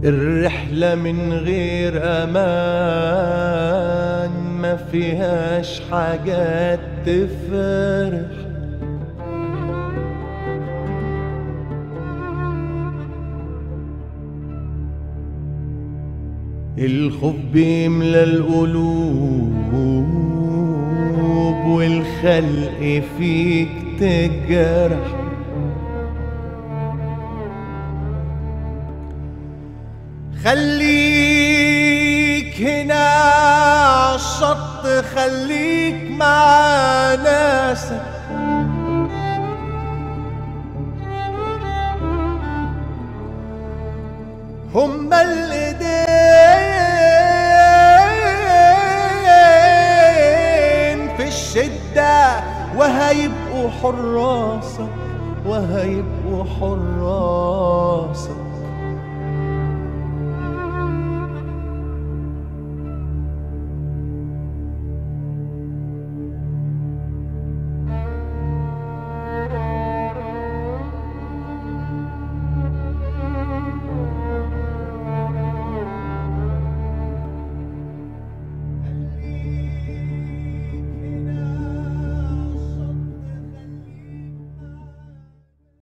الرحلة من غير أمان ما فيهاش حاجات تفرح الخوف بيملى القلوب والخلق فيك تجرح خليك هنا عالشط خليك مع ناسك هما الايدين في الشدة وهيبقوا حراسك وهيبقوا حراسك